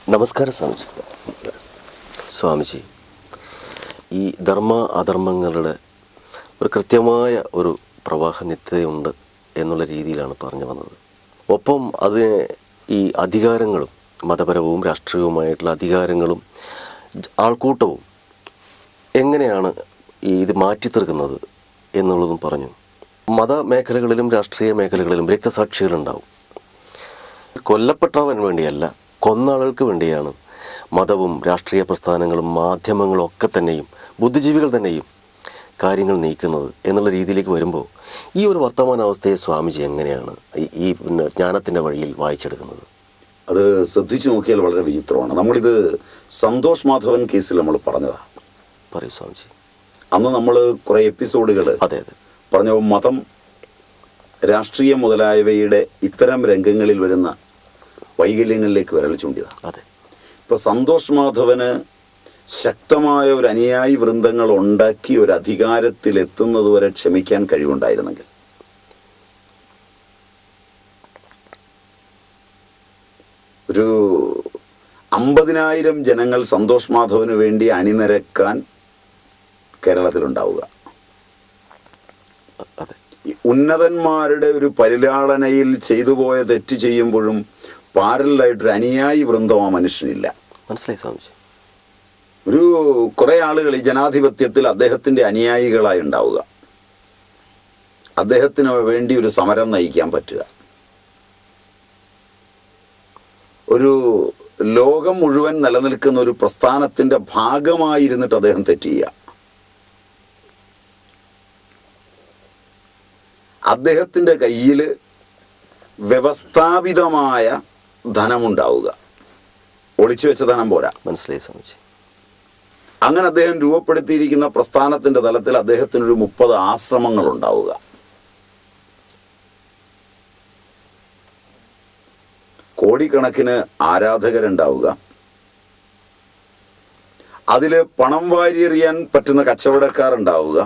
നമസ്കാരം സ്വാമിജി സ്വാമിജി ഈ ധർമ്മ അധർമ്മങ്ങളുടെ ഒരു കൃത്യമായ ഒരു പ്രവാഹ നിത്യതയുണ്ട് എന്നുള്ള രീതിയിലാണ് പറഞ്ഞു വന്നത് ഒപ്പം അതിനെ ഈ അധികാരങ്ങളും മതപരവും രാഷ്ട്രീയവുമായിട്ടുള്ള അധികാരങ്ങളും ജ- ആൾക്കൂട്ടവും എങ്ങനെയാണ് ഈ ഇത് മാറ്റിത്തീർക്കുന്നത് എന്നുള്ളതും പറഞ്ഞു മതമേഖലകളിലും രാഷ്ട്രീയ മേഖലകളിലും രക്തസാക്ഷികളുണ്ടാവും കൊല്ലപ്പെട്ടവൻ വേണ്ടിയല്ല കൊന്ന ആളുകൾക്ക് വേണ്ടിയാണ് മതവും രാഷ്ട്രീയ പ്രസ്ഥാനങ്ങളും മാധ്യമങ്ങളും ഒക്കെ തന്നെയും ബുദ്ധിജീവികൾ തന്നെയും കാര്യങ്ങൾ നീക്കുന്നത് എന്നുള്ള രീതിയിലേക്ക് വരുമ്പോൾ ഈ ഒരു വർത്തമാനാവസ്ഥയെ സ്വാമിജി എങ്ങനെയാണ് ഈ- ഈ പിന്നെ ജ്ഞാനത്തിൻ്റെ വഴിയിൽ വായിച്ചെടുക്കുന്നത് അത് ശ്രദ്ധിച്ചു നോക്കിയാൽ വളരെ വിചിത്രമാണ് നമ്മളിത് സന്തോഷ് മാധവൻ കേസിൽ നമ്മൾ പറഞ്ഞതാണ് പറയൂ സ്വാമിജി അന്ന് നമ്മൾ കുറേ എപ്പിസോഡുകൾ അതെ അതെ പറഞ്ഞ മതം രാഷ്ട്രീയം മുതലായവയുടെ ഇത്തരം രംഗങ്ങളിൽ വരുന്ന വൈകല്യങ്ങളിലേക്ക് വിരൽ ചൂണ്ടിയതാണ് അതെ ഇപ്പൊ സന്തോഷ് മാധവന് ശക്തമായ ഒരു അനുയായി വൃന്ദങ്ങൾ ഉണ്ടാക്കി ഒരു അധികാരത്തിൽ എത്തുന്നത് വരെ ക്ഷമിക്കാൻ കഴിവുണ്ടായിരുന്നെങ്കിൽ ഒരു അമ്പതിനായിരം ജനങ്ങൾ സന്തോഷ് മാധവന് വേണ്ടി അണിനിരക്കാൻ കേരളത്തിലുണ്ടാവുക അ- അതെ ഈ ഉന്നതന്മാരുടെ ഒരു പരിലാളനയിൽ ചെയ്തു പോയ തെറ്റ് ചെയ്യുമ്പോഴും പാരലായിട്ടൊരു അനുയായി വൃന്ദം ആ മനുഷ്യനില്ല മനസ്സിലായി സ്വാമിജി ഒരു കുറെ ആളുകൾ ഈ ജനാധിപത്യത്തിൽ അദ്ദേഹത്തിന്റെ അനുയായികളായി ഉണ്ടാവുക അദ്ദേഹത്തിന് വേണ്ടി ഒരു സമരം നയിക്കാൻ പറ്റുക ഒരു ലോകം മുഴുവൻ നിലനിൽക്കുന്ന ഒരു പ്രസ്ഥാനത്തിന്റെ ഭാഗമായിരുന്നിട്ട് അദ്ദേഹം തെറ്റ് ചെയ്യുക അദ്ദേഹത്തിന്റെ കയ്യിൽ വ്യവസ്ഥാപിതമായ ധനമുണ്ടാവുക ഒളിച്ചു വെച്ച ധനം പോരാ മനസ്സിലായി സ്വാമിജി അങ്ങനെ അദ്ദേഹം രൂപപ്പെടുത്തിയിരിക്കുന്ന പ്രസ്ഥാനത്തിന്റെ തലത്തിൽ അദ്ദേഹത്തിനൊരു മുപ്പത് ആശ്രമങ്ങൾ ഉണ്ടാവുക കോടിക്കണക്കിന് ആരാധകരുണ്ടാവുക അതിൽ പണം വാരിയെറിയാൻ പറ്റുന്ന കച്ചവടക്കാരുണ്ടാവുക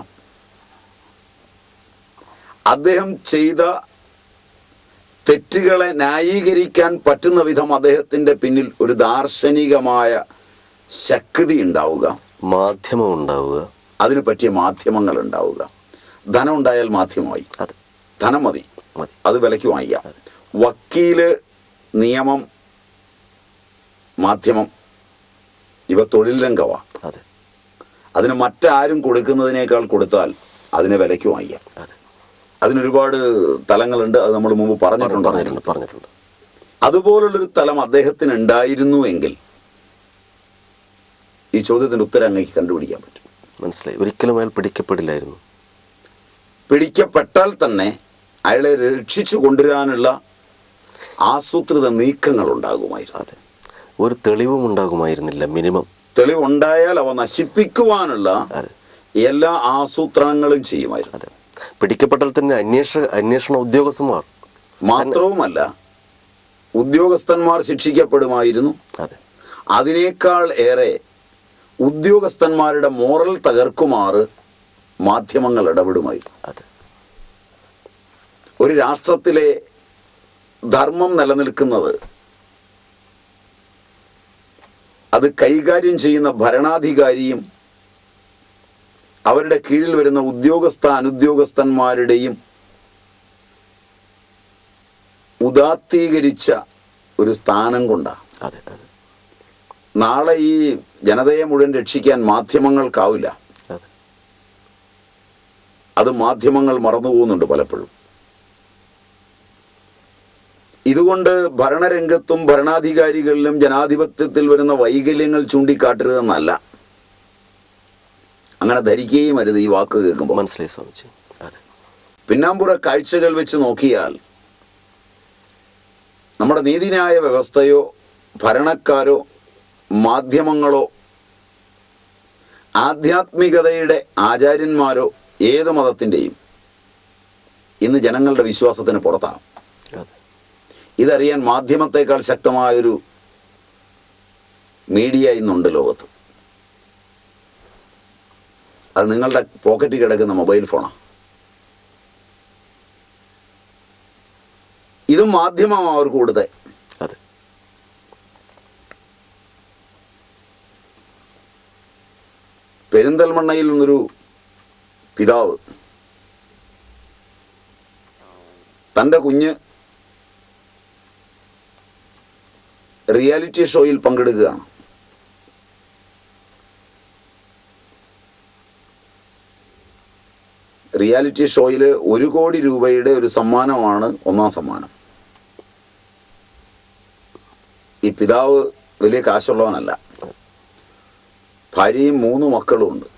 അദ്ദേഹം ചെയ്ത തെറ്റുകളെ ന്യായീകരിക്കാൻ പറ്റുന്ന വിധം അദ്ദേഹത്തിന്റെ പിന്നിൽ ഒരു ദാർശനികമായ ശക്തി ഉണ്ടാവുക മാധ്യമം ഉണ്ടാവുക അതിനു പറ്റിയ മാധ്യമങ്ങൾ ഉണ്ടാവുക ധനം ഉണ്ടായാൽ മാധ്യമമായി അതെ ധനം മതി മതി അത് വിലയ്ക്ക് വാങ്ങിക്കാം വക്കീല് നിയമം മാധ്യമം ഇവ തൊഴിൽ രംഗമാണ് അതെ അതിന് മറ്റാരും കൊടുക്കുന്നതിനേക്കാൾ കൊടുത്താൽ അതിനെ വിലയ്ക്ക് വാങ്ങിക്കാം അതെ അതിനൊരുപാട് തലങ്ങളുണ്ട് അത് നമ്മൾ മുമ്പ് പറഞ്ഞിട്ടുണ്ട് പറഞ്ഞിട്ടുണ്ട് പറഞ്ഞിട്ടുണ്ട് അതുപോലുള്ളൊരു തലം അദ്ദേഹത്തിന് ഉണ്ടായിരുന്നു എങ്കിൽ ഈ ചോദ്യത്തിന്റെ ഉത്തരം അങ്ങേക്ക് കണ്ടുപിടിക്കാൻ പറ്റും മനസ്സിലായി ഒരിക്കലും അയാൾ പിടിക്കപ്പെടില്ലായിരുന്നു പിടിക്കപ്പെട്ടാൽ തന്നെ അയാളെ രക്ഷിച്ചു കൊണ്ടുവരാനുള്ള ആസൂത്രിത നീക്കങ്ങൾ ഉണ്ടാകുമായിരുന്നു അതെ ഒരു തെളിവും ഉണ്ടാകുമായിരുന്നില്ല മിനിമം തെളിവുണ്ടായാൽ അവ നശിപ്പിക്കുവാനുള്ള അതെ എല്ലാ ആസൂത്രണങ്ങളും ചെയ്യുമായിരുന്നു അതെ പിടിക്കപ്പെട്ടാൽ തന്നെ അന്വേഷ അന്വേഷണ ഉദ്യോഗസ്ഥന്മാർ മാത്രവുമല്ല ഉദ്യോഗസ്ഥന്മാർ ശിക്ഷിക്കപ്പെടുമായിരുന്നു അതെ അതിനേക്കാൾ ഏറെ ഉദ്യോഗസ്ഥന്മാരുടെ മോറൽ തകർക്കുമാറ് മാധ്യമങ്ങൾ ഇടപെടുമായിരുന്നു അതെ ഒരു രാഷ്ട്രത്തിലെ ധർമ്മം നിലനിൽക്കുന്നത് അത് കൈകാര്യം ചെയ്യുന്ന ഭരണാധികാരിയും അവരുടെ കീഴിൽ വരുന്ന ഉദ്യോഗസ്ഥ അനുദ്യോഗസ്ഥന്മാരുടെയും ഉദാത്തീകരിച്ച ഒരു സ്ഥാനം കൊണ്ടാണ് അതെ അതെ നാളെ ഈ ജനതയെ മുഴുവൻ രക്ഷിക്കാൻ മാധ്യമങ്ങൾക്കാവില്ല അതെ അത് മാധ്യമങ്ങൾ മറന്നു പോകുന്നുണ്ട് പലപ്പോഴും ഇതുകൊണ്ട് ഭരണരംഗത്തും ഭരണാധികാരികളിലും ജനാധിപത്യത്തിൽ വരുന്ന വൈകല്യങ്ങൾ ചൂണ്ടിക്കാട്ടരുതെന്നല്ല അങ്ങനെ ധരിക്കുകയും അരുത് ഈ വാക്ക് കേൾക്കുമ്പോൾ മനസ്സിലായി സ്വാമിജി അതെ പിന്നാമ്പുറ കാഴ്ചകൾ വെച്ച് നോക്കിയാൽ നമ്മുടെ നീതിന്യായ വ്യവസ്ഥയോ ഭരണക്കാരോ മാധ്യമങ്ങളോ ആധ്യാത്മികതയുടെ ആചാര്യന്മാരോ ഏത് മതത്തിൻ്റെയും ഇന്ന് ജനങ്ങളുടെ വിശ്വാസത്തിന് പുറത്താണ് അതെ ഇതറിയാൻ മാധ്യമത്തെക്കാൾ ശക്തമായൊരു മീഡിയ ഇന്നുണ്ട് ലോകത്ത് അത് നിങ്ങളുടെ പോക്കറ്റിൽ കിടക്കുന്ന മൊബൈൽ ഫോണാണ് ഇതും മാധ്യമമാണ് അവർക്ക് കൊടുത്തത് അതെ പെരിന്തൽമണ്ണയിൽ നിന്നൊരു പിതാവ് തൻ്റെ കുഞ്ഞ് റിയാലിറ്റി ഷോയിൽ പങ്കെടുക്കുകയാണ് റിയാലിറ്റി ഷോയിൽ ഒരു കോടി രൂപയുടെ ഒരു സമ്മാനമാണ് ഒന്നാം സമ്മാനം ഈ പിതാവ് വലിയ കാശുള്ളവനല്ല ഭാര്യയും മൂന്ന് മക്കളും ഉണ്ട്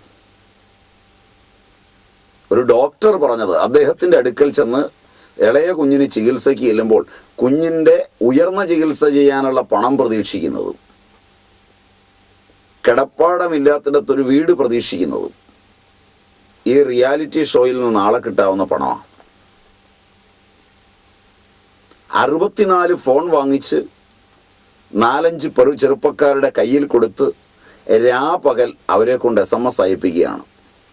ഒരു ഡോക്ടർ പറഞ്ഞത് അദ്ദേഹത്തിന്റെ അടുക്കൽ ചെന്ന് ഇളയ കുഞ്ഞിന് ചികിത്സയ്ക്ക് ചെല്ലുമ്പോൾ കുഞ്ഞിന്റെ ഉയർന്ന ചികിത്സ ചെയ്യാനുള്ള പണം പ്രതീക്ഷിക്കുന്നതും കിടപ്പാടമില്ലാത്തിടത്തൊരു വീട് പ്രതീക്ഷിക്കുന്നതും ഈ റിയാലിറ്റി ഷോയിൽ നിന്ന് നാളെ കിട്ടാവുന്ന പണമാണ് അറുപത്തിനാല് ഫോൺ വാങ്ങിച്ച് നാലഞ്ച് പെറു ചെറുപ്പക്കാരുടെ കയ്യിൽ കൊടുത്ത് രാപകൽ അവരെ കൊണ്ട് എസ് എം എസ് അയപ്പിക്കുകയാണ്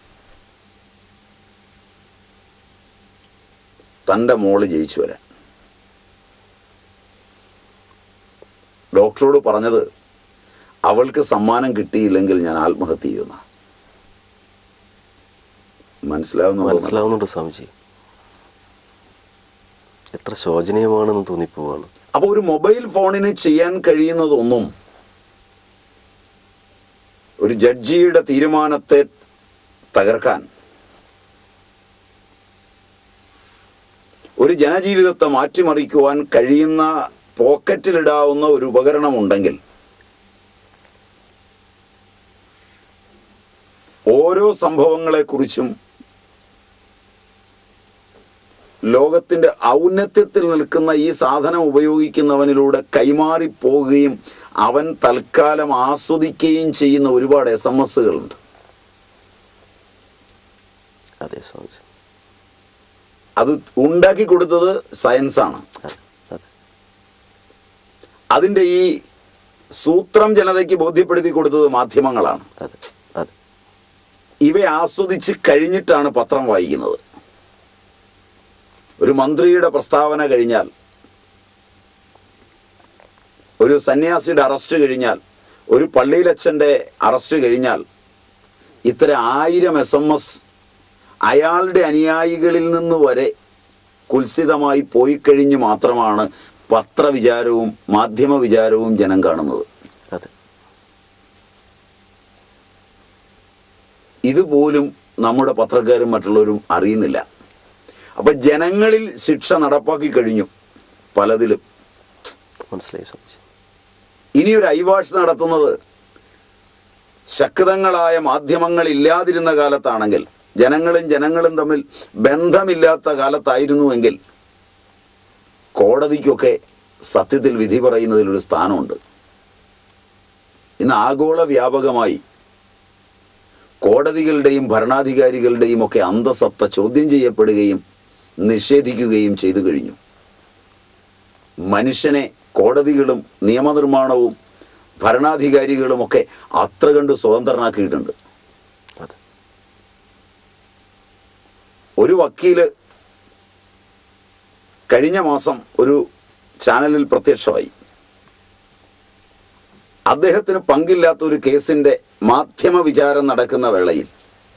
തൻ്റെ മോള് ജയിച്ചു വരാൻ ഡോക്ടറോട് പറഞ്ഞത് അവൾക്ക് സമ്മാനം കിട്ടിയില്ലെങ്കിൽ ഞാൻ ആത്മഹത്യ ചെയ്യുന്ന മനസ്സിലാവുന്നു മനസ്സിലാവുന്നുണ്ട് സ്വാമിജി എത്ര ശോചനീയമാണെന്ന് തോന്നിപ്പോവാണ് അപ്പോൾ ഒരു മൊബൈൽ ഫോണിന് ചെയ്യാൻ കഴിയുന്നതൊന്നും ഒരു ജഡ്ജിയുടെ തീരുമാനത്തെ തകർക്കാൻ ഒരു ജനജീവിതത്തെ മാറ്റിമറിക്കുവാൻ കഴിയുന്ന പോക്കറ്റിലിടാവുന്ന ഒരു ഉപകരണം ഉണ്ടെങ്കിൽ ഓരോ സംഭവങ്ങളെക്കുറിച്ചും ലോകത്തിന്റെ ഔന്നത്യത്തിൽ നിൽക്കുന്ന ഈ സാധനം ഉപയോഗിക്കുന്നവനിലൂടെ കൈമാറിപ്പോവുകയും അവൻ തൽക്കാലം ആസ്വദിക്കുകയും ചെയ്യുന്ന ഒരുപാട് എസ് എം എസുകളുണ്ട് അതെ സ്വാമിജി അത് ഉണ്ടാക്കി കൊടുത്തത് സയൻസാണ് അതെ അതെ അതിൻ്റെ ഈ സൂത്രം ജനതയ്ക്ക് ബോധ്യപ്പെടുത്തി കൊടുത്തത് മാധ്യമങ്ങളാണ് അതെ അതെ ഇവ ആസ്വദിച്ച് കഴിഞ്ഞിട്ടാണ് പത്രം വായിക്കുന്നത് ഒരു മന്ത്രിയുടെ പ്രസ്താവന കഴിഞ്ഞാൽ ഒരു സന്യാസിയുടെ അറസ്റ്റ് കഴിഞ്ഞാൽ ഒരു പള്ളിയിലച്ഛൻ്റെ അറസ്റ്റ് കഴിഞ്ഞാൽ ഇത്തരം ആയിരം എസ് എം എസ് അയാളുടെ അനുയായികളിൽ നിന്ന് വരെ കുൽസിതമായി പോയി കഴിഞ്ഞ് മാത്രമാണ് പത്രവിചാരവും മാധ്യമ വിചാരവും ജനം കാണുന്നത് അതെ ഇതുപോലും നമ്മുടെ പത്രക്കാരും മറ്റുള്ളവരും അറിയുന്നില്ല അപ്പൊ ജനങ്ങളിൽ ശിക്ഷ നടപ്പാക്കി കഴിഞ്ഞു പലതിലും മനസ്സിലായി സ്വാമിജി ഇനിയൊരു ഐവാഷ് നടത്തുന്നത് ശക്തങ്ങളായ മാധ്യമങ്ങൾ ഇല്ലാതിരുന്ന കാലത്താണെങ്കിൽ ജനങ്ങളും ജനങ്ങളും തമ്മിൽ ബന്ധമില്ലാത്ത കാലത്തായിരുന്നുവെങ്കിൽ കോടതിക്കൊക്കെ സത്യത്തിൽ വിധി പറയുന്നതിൽ ഒരു സ്ഥാനമുണ്ട് ഇന്ന് ആഗോള വ്യാപകമായി കോടതികളുടെയും ഭരണാധികാരികളുടെയും ഒക്കെ അന്തസത്ത ചോദ്യം ചെയ്യപ്പെടുകയും നിഷേധിക്കുകയും ചെയ്തു കഴിഞ്ഞു മനുഷ്യനെ കോടതികളും നിയമനിർമ്മാണവും ഭരണാധികാരികളുമൊക്കെ അത്ര കണ്ട് സ്വതന്ത്രനാക്കിയിട്ടുണ്ട് അതെ ഒരു വക്കീല് കഴിഞ്ഞ മാസം ഒരു ചാനലിൽ പ്രത്യക്ഷമായി അദ്ദേഹത്തിന് പങ്കില്ലാത്ത ഒരു കേസിന്റെ മാധ്യമ വിചാരം നടക്കുന്ന വേളയിൽ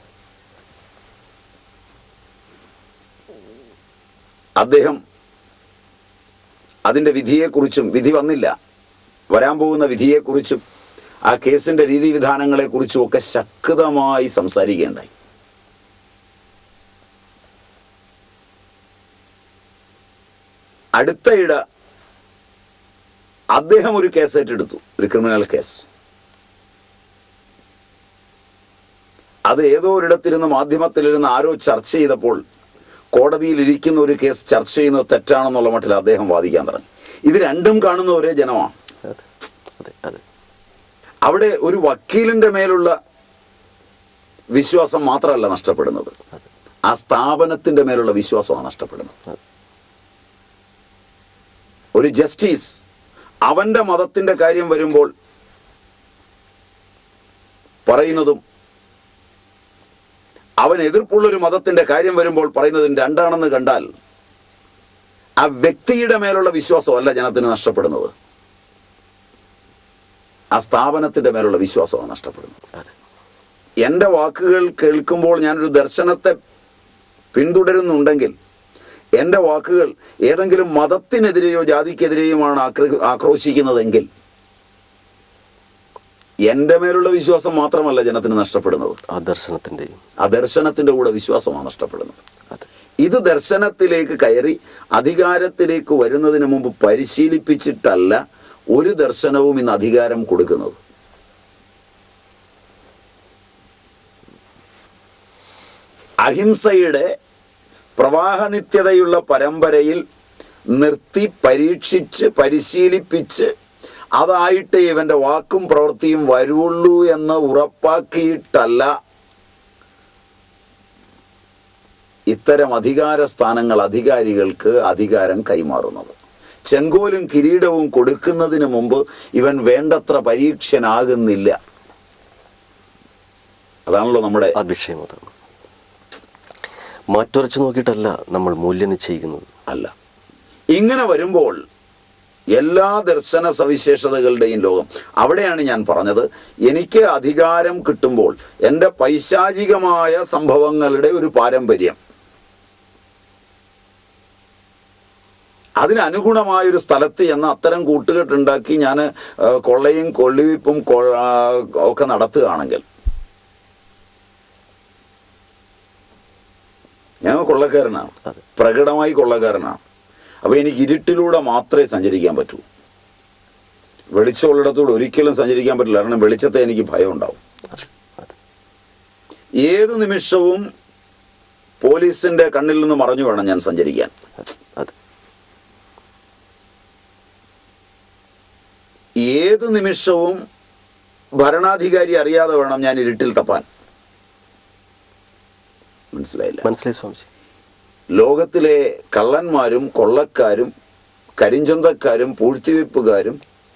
അദ്ദേഹം അതിന്റെ വിധിയെക്കുറിച്ചും വിധി വന്നില്ല വരാൻ പോകുന്ന വിധിയെക്കുറിച്ചും ആ കേസിന്റെ രീതിവിധാനങ്ങളെക്കുറിച്ചും ഒക്കെ ശക്തമായി സംസാരിക്കുകയുണ്ടായി അടുത്തയിട അദ്ദേഹം ഒരു കേസ് ഏറ്റെടുത്തു ഒരു ക്രിമിനൽ കേസ് അത് ഏതോ ഒരിടത്തിരുന്ന് മാധ്യമത്തിലിരുന്ന് ആരോ ചർച്ച ചെയ്തപ്പോൾ കോടതിയിൽ ഇരിക്കുന്ന ഒരു കേസ് ചർച്ച ചെയ്യുന്നത് തെറ്റാണെന്നുള്ള മട്ടിൽ അദ്ദേഹം വാദിക്കാൻ തുടങ്ങി ഇത് രണ്ടും കാണുന്ന ഒരേ ജനമാണ് അതെ അതെ അതെ അവിടെ ഒരു വക്കീലിന്റെ മേലുള്ള വിശ്വാസം മാത്രമല്ല നഷ്ടപ്പെടുന്നത് അതെ ആ സ്ഥാപനത്തിന്റെ മേലുള്ള വിശ്വാസമാണ് നഷ്ടപ്പെടുന്നത് അതെ ഒരു ജസ്റ്റിസ് അവന്റെ മതത്തിന്റെ കാര്യം വരുമ്പോൾ പറയുന്നതും അവൻ എതിർപ്പുള്ളൊരു മതത്തിന്റെ കാര്യം വരുമ്പോൾ പറയുന്നതും രണ്ടാണെന്ന് കണ്ടാൽ ആ വ്യക്തിയുടെ മേലുള്ള വിശ്വാസമല്ല ജനത്തിന് നഷ്ടപ്പെടുന്നത് ആ സ്ഥാപനത്തിന്റെ മേലുള്ള വിശ്വാസമാണ് നഷ്ടപ്പെടുന്നത് അതെ എൻ്റെ വാക്കുകൾ കേൾക്കുമ്പോൾ ഞാനൊരു ദർശനത്തെ പിന്തുടരുന്നുണ്ടെങ്കിൽ എൻ്റെ വാക്കുകൾ ഏതെങ്കിലും മതത്തിനെതിരെയോ ജാതിക്കെതിരെയുമാണ് ആക്ര ആക്രോശിക്കുന്നതെങ്കിൽ എൻ്റെ മേലുള്ള വിശ്വാസം മാത്രമല്ല ജനത്തിന് നഷ്ടപ്പെടുന്നത് ആ ദർശനത്തിൻ്റെയും ആ ദർശനത്തിൻ്റെ കൂടെ വിശ്വാസമാണ് നഷ്ടപ്പെടുന്നത് അതെ ഇത് ദർശനത്തിലേക്ക് കയറി അധികാരത്തിലേക്ക് വരുന്നതിന് മുമ്പ് പരിശീലിപ്പിച്ചിട്ടല്ല ഒരു ദർശനവും ഇന്ന് അധികാരം കൊടുക്കുന്നത് അഹിംസയുടെ പ്രവാഹനിത്യതയുള്ള പരമ്പരയിൽ നിർത്തി പരീക്ഷിച്ച് പരിശീലിപ്പിച്ച് അതായിട്ട് ഇവൻ്റെ വാക്കും പ്രവൃത്തിയും വരുള്ളൂ എന്ന് ഉറപ്പാക്കിയിട്ടല്ല ഇത്തരം അധികാര സ്ഥാനങ്ങൾ അധികാരികൾക്ക് അധികാരം കൈമാറുന്നത് ചെങ്കോലും കിരീടവും കൊടുക്കുന്നതിന് മുമ്പ് ഇവൻ വേണ്ടത്ര പരീക്ഷനാകുന്നില്ല അതാണല്ലോ നമ്മുടെ ആ വിഷയം അതാണ് മാറ്റുരച്ച് നോക്കിയിട്ടല്ല നമ്മൾ മൂല്യം നിശ്ചയിക്കുന്നത് അല്ല ഇങ്ങനെ വരുമ്പോൾ എല്ലാ ദർശന സവിശേഷതകളുടെയും ലോകം അവിടെയാണ് ഞാൻ പറഞ്ഞത് എനിക്ക് അധികാരം കിട്ടുമ്പോൾ എൻ്റെ പൈശാചികമായ സംഭവങ്ങളുടെ ഒരു പാരമ്പര്യം അതിനനുഗുണമായ ഒരു സ്ഥലത്ത് ചെന്ന് അത്തരം കൂട്ടുകെട്ടുണ്ടാക്കി ഞാൻ കൊള്ളയും കൊള്ളിവിപ്പും കൊ- ആ, ഒക്കെ നടത്തുകയാണെങ്കിൽ ഞാൻ കൊള്ളക്കാരനാണ് അതെ. പ്രകടമായി കൊള്ളക്കാരനാണ് അപ്പോൾ എനിക്ക് ഇരുട്ടിലൂടെ മാത്രമേ സഞ്ചരിക്കാൻ പറ്റൂ വെളിച്ചമുള്ളിടത്തൂടെ ഒരിക്കലും സഞ്ചരിക്കാൻ പറ്റില്ല കാരണം വെളിച്ചത്തെ എനിക്ക് ഭയം ഉണ്ടാവും അതെ അതെ ഏത് നിമിഷവും പോലീസിന്റെ കണ്ണിൽ നിന്ന് മറഞ്ഞു വേണം ഞാൻ സഞ്ചരിക്കാൻ അതെ അതെ ഏത് നിമിഷവും ഭരണാധികാരി അറിയാതെ വേണം ഞാൻ ഇരുട്ടിൽ തപ്പാൻ മനസ്സിലായില്ല മനസ്സിലായി സ്വാമിജി ലോകത്തിലെ കള്ളന്മാരും കൊള്ളക്കാരും കരിഞ്ചന്തക്കാരും പൂഴ്ത്തിവെപ്പുകാരും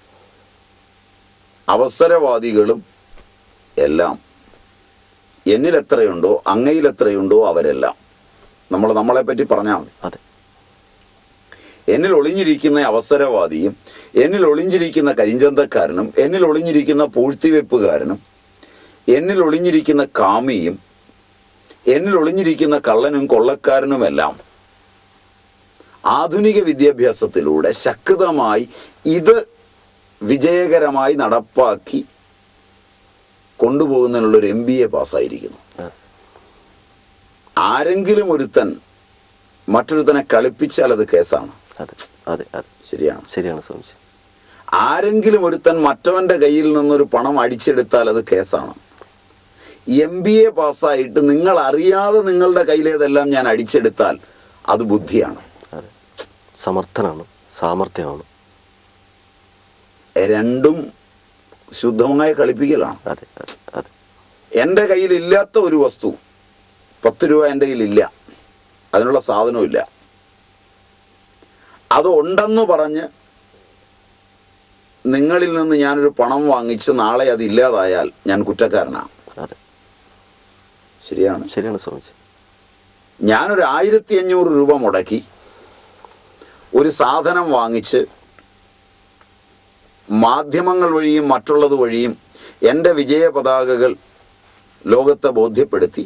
അവസരവാദികളും എല്ലാം എന്നിൽ എത്രയുണ്ടോ അങ്ങയിൽ എത്രയുണ്ടോ അവരെല്ലാം നമ്മൾ നമ്മളെ പറ്റി പറഞ്ഞാൽ മതി അതെ എന്നിൽ ഒളിഞ്ഞിരിക്കുന്ന അവസരവാദിയും എന്നിൽ ഒളിഞ്ഞിരിക്കുന്ന കരിഞ്ചന്തക്കാരനും എന്നിൽ ഒളിഞ്ഞിരിക്കുന്ന പൂഴ്ത്തിവെപ്പുകാരനും എന്നിൽ ഒളിഞ്ഞിരിക്കുന്ന കാമിയും എന്നിൽ ഒളിഞ്ഞിരിക്കുന്ന കള്ളനും കൊള്ളക്കാരനുമെല്ലാം ആധുനിക വിദ്യാഭ്യാസത്തിലൂടെ ശക്തമായി ഇത് വിജയകരമായി നടപ്പാക്കി കൊണ്ടുപോകുന്നതിനുള്ള ഒരു എം ബി എ പാസ്സായിരിക്കുന്നു അതെ ആരെങ്കിലും ഒരുത്തൻ മറ്റൊരുത്തനെ കളിപ്പിച്ചാൽ അത് കേസാണ് അതെ അതെ അതെ ശരിയാണ് ശരിയാണ് സ്വാമിജി ആരെങ്കിലും ഒരുത്തൻ മറ്റവന്റെ കയ്യിൽ നിന്നൊരു പണം അടിച്ചെടുത്താൽ അത് കേസാണ് എം ബി എ പാസ്സായിട്ട് നിങ്ങൾ അറിയാതെ നിങ്ങളുടെ കയ്യിലേതെല്ലാം ഞാൻ അടിച്ചെടുത്താൽ അത് ബുദ്ധിയാണ് അതെ സമർത്ഥനാണ് സാമർഥ്യമാണ് രണ്ടും ശുദ്ധമായ കളിപ്പിക്കലാണ് അതെ അതെ അതെ എൻ്റെ കയ്യിലില്ലാത്ത ഒരു വസ്തു പത്ത് രൂപ എൻ്റെ കയ്യിലില്ല അതിനുള്ള സാധനമില്ല അത് ഉണ്ടെന്ന് പറഞ്ഞ് നിങ്ങളിൽ നിന്ന് ഞാനൊരു പണം വാങ്ങിച്ച് നാളെ അത് ഇല്ലാതായാൽ ഞാൻ കുറ്റക്കാരനാണ് അതെ ശരിയാണ് ശരിയാണ് സ്വാമിജി ഞാനൊരു ആയിരത്തി അഞ്ഞൂറ് രൂപ മുടക്കി ഒരു സാധനം വാങ്ങിച്ച് മാധ്യമങ്ങൾ വഴിയും മറ്റുള്ളത് വഴിയും എൻ്റെ വിജയ പതാകകൾ ലോകത്തെ ബോധ്യപ്പെടുത്തി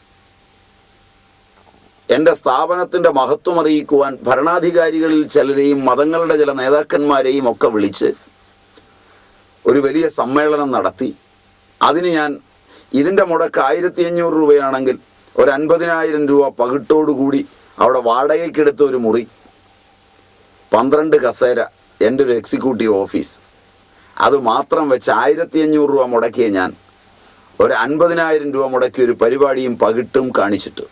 എൻ്റെ സ്ഥാപനത്തിൻ്റെ മഹത്വം അറിയിക്കുവാൻ ഭരണാധികാരികളിൽ ചിലരെയും മതങ്ങളുടെ ചില നേതാക്കന്മാരെയും ഒക്കെ വിളിച്ച് ഒരു വലിയ സമ്മേളനം നടത്തി അതിന് ഞാൻ ഇതിൻ്റെ മുടക്ക് ആയിരത്തി അഞ്ഞൂറ് രൂപയാണെങ്കിൽ ഒരു അൻപതിനായിരം രൂപ പകിട്ടോടുകൂടി അവിടെ വാടകയ്ക്കെടുത്ത ഒരു മുറി പന്ത്രണ്ട് കസേര എൻ്റെ ഒരു എക്സിക്യൂട്ടീവ് ഓഫീസ് അത് മാത്രം വെച്ച് ആയിരത്തി അഞ്ഞൂറ് രൂപ മുടക്കിയ ഞാൻ ഒരു അൻപതിനായിരം രൂപ മുടക്കി ഒരു പരിപാടിയും പകിട്ടും കാണിച്ചിട്ട്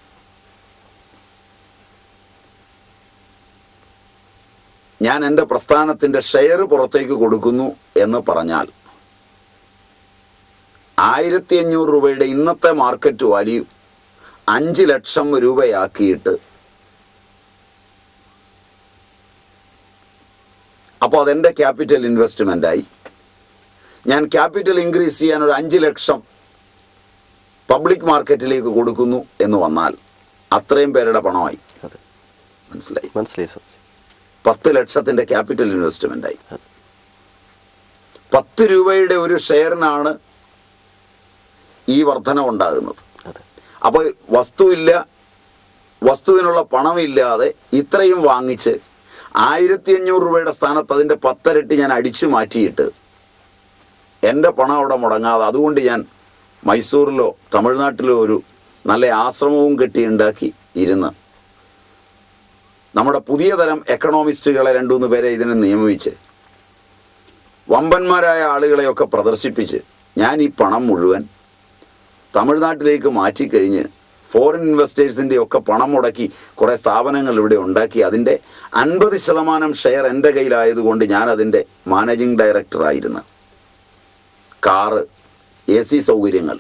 ഞാൻ എൻ്റെ പ്രസ്ഥാനത്തിൻ്റെ ഷെയർ പുറത്തേക്ക് കൊടുക്കുന്നു എന്ന് പറഞ്ഞാൽ ആയിരത്തി അഞ്ഞൂറ് രൂപയുടെ ഇന്നത്തെ മാർക്കറ്റ് വാല്യൂ അഞ്ച് ലക്ഷം രൂപയാക്കിയിട്ട് അപ്പോൾ അതെൻ്റെ ക്യാപിറ്റൽ ഇൻവെസ്റ്റ്മെൻ്റായി ഞാൻ ക്യാപിറ്റൽ ഇൻക്രീസ് ചെയ്യാൻ ഒരു അഞ്ച് ലക്ഷം പബ്ലിക് മാർക്കറ്റിലേക്ക് കൊടുക്കുന്നു എന്ന് വന്നാൽ അത്രയും പേരുടെ പണമായി അതെ മനസ്സിലായി മനസ്സിലായി സ്വാമിജി പത്ത് ലക്ഷത്തിൻ്റെ ക്യാപിറ്റൽ ഇൻവെസ്റ്റ്മെൻ്റായി അതെ പത്ത് രൂപയുടെ ഒരു ഷെയറിനാണ് ഈ വർധന ഉണ്ടാകുന്നത് അതെ അപ്പോൾ വസ്തുവില്ല വസ്തുവിനുള്ള പണമില്ലാതെ ഇത്രയും വാങ്ങിച്ച് ആയിരത്തി അഞ്ഞൂറ് രൂപയുടെ സ്ഥാനത്ത് അതിൻ്റെ പത്തരട്ടി ഞാൻ അടിച്ചു മാറ്റിയിട്ട് എൻ്റെ പണം അവിടെ മുടങ്ങാതെ അതുകൊണ്ട് ഞാൻ മൈസൂറിലോ തമിഴ്നാട്ടിലോ ഒരു നല്ല ആശ്രമവും കെട്ടിയുണ്ടാക്കി ഇരുന്ന് നമ്മുടെ പുതിയ തരം എക്കണോമിസ്റ്റുകളെ രണ്ടുമൂന്ന് പേരെ ഇതിന് നിയമിച്ച് വമ്പന്മാരായ ആളുകളെയൊക്കെ പ്രദർശിപ്പിച്ച് ഞാൻ ഈ പണം മുഴുവൻ തമിഴ്നാട്ടിലേക്ക് മാറ്റിക്കഴിഞ്ഞ് ഫോറിൻ ഇൻവെസ്റ്റേഴ്സിൻ്റെ ഒക്കെ പണം മുടക്കി കുറേ സ്ഥാപനങ്ങൾ ഇവിടെ ഉണ്ടാക്കി അതിൻ്റെ അൻപത് ശതമാനം ഷെയർ എൻ്റെ കയ്യിലായതുകൊണ്ട് ഞാൻ അതിൻ്റെ മാനേജിംഗ് ഡയറക്ടറായിരുന്നു കാറ് എ സി സൗകര്യങ്ങൾ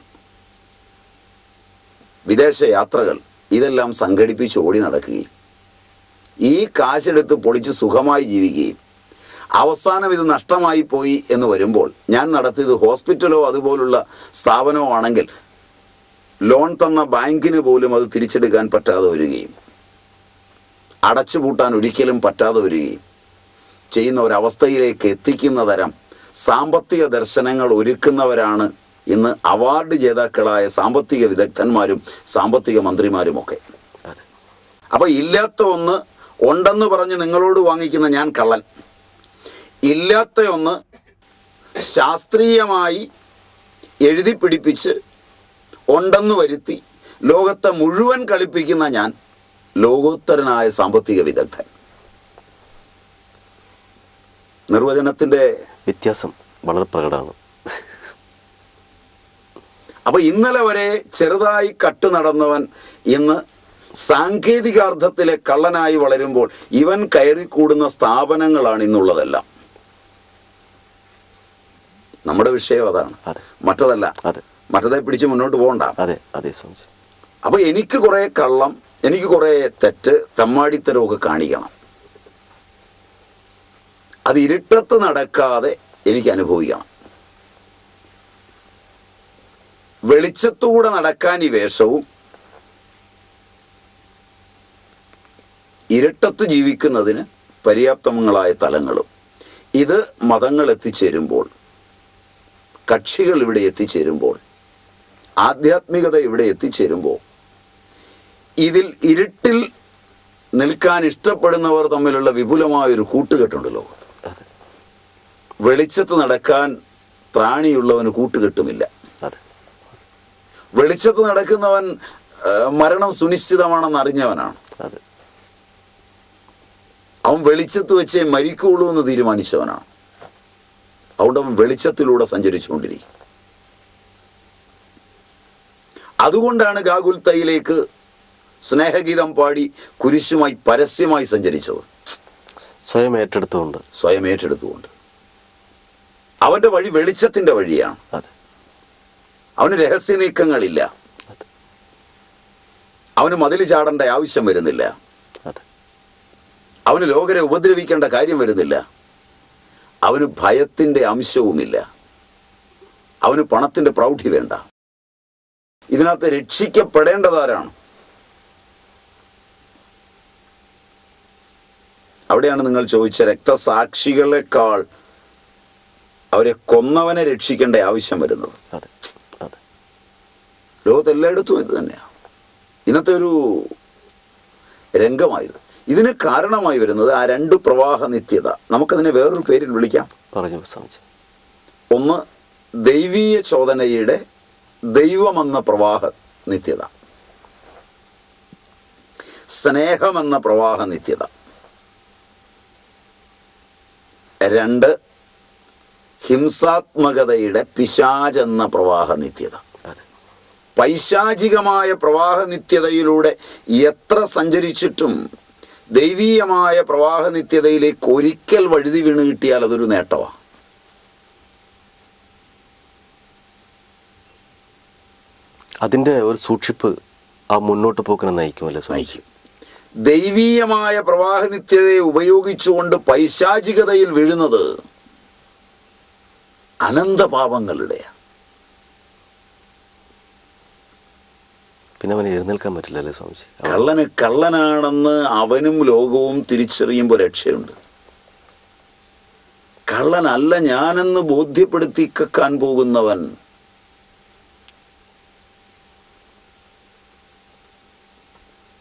വിദേശ യാത്രകൾ ഇതെല്ലാം സംഘടിപ്പിച്ച് ഓടി നടക്കുകയും ഈ കാശെടുത്ത് പൊളിച്ച് സുഖമായി ജീവിക്കുകയും അവസാനം ഇത് നഷ്ടമായി പോയി എന്ന് വരുമ്പോൾ ഞാൻ നടത്തിയത് ഹോസ്പിറ്റലോ അതുപോലുള്ള സ്ഥാപനമോ ആണെങ്കിൽ ലോൺ തന്ന ബാങ്കിന് പോലും അത് തിരിച്ചെടുക്കാൻ പറ്റാതെ വരികയും അടച്ചുപൂട്ടാൻ ഒരിക്കലും പറ്റാതെ വരികയും ചെയ്യുന്ന ഒരവസ്ഥയിലേക്ക് എത്തിക്കുന്ന തരം സാമ്പത്തിക ദർശനങ്ങൾ ഒരുക്കുന്നവരാണ് ഇന്ന് അവാർഡ് ജേതാക്കളായ സാമ്പത്തിക വിദഗ്ധന്മാരും സാമ്പത്തിക മന്ത്രിമാരുമൊക്കെ അതെ അപ്പോൾ ഇല്ലാത്ത ഒന്ന് ഉണ്ടെന്ന് പറഞ്ഞ് നിങ്ങളോട് വാങ്ങിക്കുന്ന ഞാൻ കള്ളൻ ഇല്ലാത്ത ഒന്ന് ശാസ്ത്രീയമായി എഴുതി പിടിപ്പിച്ച് ഉണ്ടെന്ന് വരുത്തി ലോകത്തെ മുഴുവൻ കളിപ്പിക്കുന്ന ഞാൻ ലോകോത്തരനായ സാമ്പത്തിക വിദഗ്ധൻ നിർവചനത്തിൻ്റെ വ്യത്യാസം വളരെ പ്രകടമാണ് അപ്പൊ ഇന്നലെ വരെ ചെറുതായി കട്ടു നടന്നവൻ ഇന്ന് സാങ്കേതികാർത്ഥത്തിലെ കള്ളനായി വളരുമ്പോൾ ഇവൻ കയറിക്കൂടുന്ന സ്ഥാപനങ്ങളാണ് ഇന്നുള്ളതെല്ലാം നമ്മുടെ വിഷയം അതാണ് അതെ മറ്റതല്ല അതെ മറ്റതെ പിടിച്ച് മുന്നോട്ട് പോകണ്ട അതെ അതെ സ്വാമിജി അപ്പൊ എനിക്ക് കുറെ കള്ളം എനിക്ക് കുറെ തെറ്റ് തെമ്മാടിത്തരമൊക്കെ കാണിക്കണം അത് ഇരുട്ടത്ത് നടക്കാതെ എനിക്ക് അനുഭവിക്കണം വെളിച്ചത്തൂടെ നടക്കാൻ ഈ വേഷവും ഇരുട്ടത്ത് ജീവിക്കുന്നതിന് പര്യാപ്തങ്ങളായ തലങ്ങളും ഇത് മതങ്ങൾ എത്തിച്ചേരുമ്പോൾ കക്ഷികൾ ഇവിടെ എത്തിച്ചേരുമ്പോൾ ആധ്യാത്മികത ഇവിടെ എത്തിച്ചേരുമ്പോൾ ഇതിൽ ഇരുട്ടിൽ നിൽക്കാൻ ഇഷ്ടപ്പെടുന്നവർ തമ്മിലുള്ള വിപുലമായ ഒരു കൂട്ടുകെട്ടുണ്ട് ലോകത്ത് അതെ വെളിച്ചത്ത് നടക്കാൻ ത്രാണിയുള്ളവന് കൂട്ടുകെട്ടുമില്ല അതെ വെളിച്ചത്ത് നടക്കുന്നവൻ ആ, മരണം സുനിശ്ചിതമാണെന്ന് അറിഞ്ഞവനാണ് അതെ അവൻ വെളിച്ചത്ത് വെച്ചേ മരിക്കുള്ളൂ എന്ന് തീരുമാനിച്ചവനാണ് അതുകൊണ്ട് അവൻ വെളിച്ചത്തിലൂടെ സഞ്ചരിച്ചുകൊണ്ടിരിക്കും അതുകൊണ്ടാണ് ഗാകുൽത്തയിലേക്ക് സ്നേഹഗീതം പാടി കുരിശുമായി പരസ്യമായി സഞ്ചരിച്ചത് സ്വയം ഏറ്റെടുത്തുകൊണ്ട് സ്വയം ഏറ്റെടുത്തുകൊണ്ട് അവന്റെ വഴി വെളിച്ചത്തിന്റെ വഴിയാണ് അതെ അവന് രഹസ്യ നീക്കങ്ങളില്ല അതെ അവന് മതിൽ ചാടേണ്ട ആവശ്യം വരുന്നില്ല അതെ അവന് ലോകരെ ഉപദ്രവിക്കേണ്ട കാര്യം വരുന്നില്ല അവന് ഭയത്തിന്റെ അംശവുമില്ല അവന് പണത്തിന്റെ പ്രൗഢി വേണ്ട ഇതിനകത്ത് രക്ഷിക്കപ്പെടേണ്ടതാരാണ് അവിടെയാണ് നിങ്ങൾ ചോദിച്ച രക്തസാക്ഷികളെക്കാൾ അവരെ കൊന്നവനെ രക്ഷിക്കേണ്ട ആവശ്യം വരുന്നത് അതെ അതെ ലോകത്ത് എല്ലായിടത്തും ഇത് തന്നെയാണ് ഇന്നത്തെ ഒരു രംഗമായത് ഇതിന് കാരണമായി വരുന്നത് ആ രണ്ട് പ്രവാഹ നിത്യത നമുക്കതിനെ വേറൊരു പേരിൽ വിളിക്കാം പറഞ്ഞു സ്വാമിജി ഒന്ന് ദൈവീയ ചോദനയുടെ ദൈവമെന്ന പ്രവാഹ നിത്യത സ്നേഹമെന്ന പ്രവാഹ നിത്യത രണ്ട് ഹിംസാത്മകതയുടെ പിശാചെന്ന പ്രവാഹ നിത്യത അതെ പൈശാചികമായ പ്രവാഹ നിത്യതയിലൂടെ എത്ര സഞ്ചരിച്ചിട്ടും ദൈവീയമായ പ്രവാഹ നിത്യതയിലേക്ക് ഒരിക്കൽ വഴുതി വീണ് കിട്ടിയാൽ അതൊരു നേട്ടമാണ് അതിൻ്റെ ഒരു സൂക്ഷിപ്പ് ആ മുന്നോട്ട് പോക്കിനെ നയിക്കുമല്ലേ സ്വാമിജി നയിക്കും ദൈവീയമായ പ്രവാഹ നിത്യതയെ ഉപയോഗിച്ചുകൊണ്ട് പൈശാചികതയിൽ വീഴുന്നത് അനന്തപാപങ്ങളുടെയാണ് പിന്നെ അവന് എഴുന്നേൽക്കാൻ പറ്റില്ല അല്ലേ സ്വാമിജി അവൻ- കള്ളന് കള്ളനാണെന്ന് അവനും ലോകവും തിരിച്ചറിയുമ്പോൾ രക്ഷയുണ്ട് കള്ളനല്ല ഞാനെന്ന് ബോധ്യപ്പെടുത്തി കക്കാൻ പോകുന്നവൻ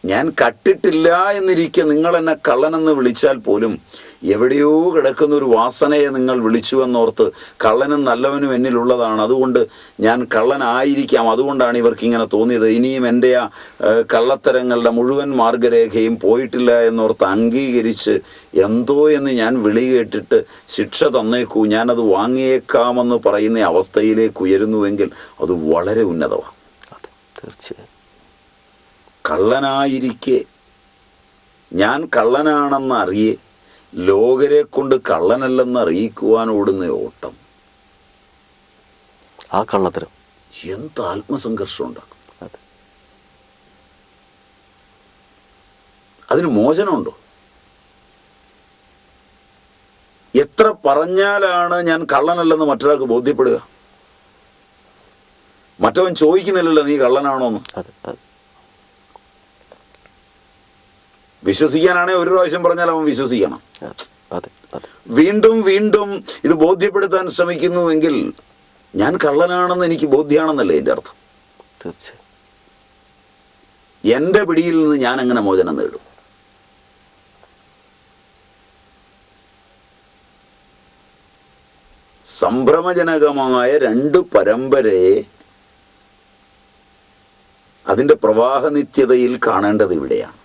ഞാൻ കട്ടിട്ടില്ല എന്നിരിക്കെ നിങ്ങൾ എന്നെ കള്ളനെന്ന് വിളിച്ചാൽ പോലും എവിടെയോ കിടക്കുന്ന ഒരു വാസനയെ നിങ്ങൾ വിളിച്ചു എന്നോർത്ത് കള്ളനും നല്ലവനും എന്നിലുള്ളതാണ് അതുകൊണ്ട് ഞാൻ കള്ളനായിരിക്കാം അതുകൊണ്ടാണ് ഇവർക്ക് ഇങ്ങനെ തോന്നിയത് ഇനിയും എൻ്റെ ആ ഏഹ്, കള്ളത്തരങ്ങളുടെ മുഴുവൻ മാർഗരേഖയും പോയിട്ടില്ല എന്നോർത്ത് അംഗീകരിച്ച് എന്തോ എന്ന് ഞാൻ വിളി കേട്ടിട്ട് ശിക്ഷ തന്നേക്കൂ ഞാനത് വാങ്ങിയേക്കാമെന്ന് പറയുന്ന അവസ്ഥയിലേക്ക് ഉയരുന്നുവെങ്കിൽ അത് വളരെ ഉന്നതമാണ് അതെ തീർച്ചയായും കള്ളനായിരിക്കെ ഞാൻ കള്ളനാണെന്ന് അറിയെ ലോകരെ കൊണ്ട് കള്ളനല്ലെന്ന് അറിയിക്കുവാൻ ഓടുന്ന ഓട്ടം ആ കള്ളത്തരം എന്ത് ആത്മസംഘർഷം ഉണ്ടാക്കും അതെ അതിന് മോചനമുണ്ടോ എത്ര പറഞ്ഞാലാണ് ഞാൻ കള്ളനല്ലെന്ന് മറ്റൊരാൾക്ക് ബോധ്യപ്പെടുക മറ്റവൻ ചോദിക്കുന്നില്ലല്ലോ നീ കള്ളനാണോന്ന് അതെ അതെ വിശ്വസിക്കാനാണെ ഒരു പ്രാവശ്യം പറഞ്ഞാൽ അവൻ വിശ്വസിക്കണം അതെ അതെ അതെ വീണ്ടും വീണ്ടും ഇത് ബോധ്യപ്പെടുത്താൻ ശ്രമിക്കുന്നുവെങ്കിൽ ഞാൻ കള്ളനാണെന്ന് എനിക്ക് ബോധ്യമാണെന്നല്ലേ എൻ്റെ അർത്ഥം തീർച്ചയായും എൻ്റെ പിടിയിൽ നിന്ന് ഞാൻ എങ്ങനെ മോചനം നേടും സംഭ്രമജനകമായ രണ്ട് പരമ്പരയെ അതിൻ്റെ പ്രവാഹനിത്യതയിൽ കാണേണ്ടത് ഇവിടെയാണ്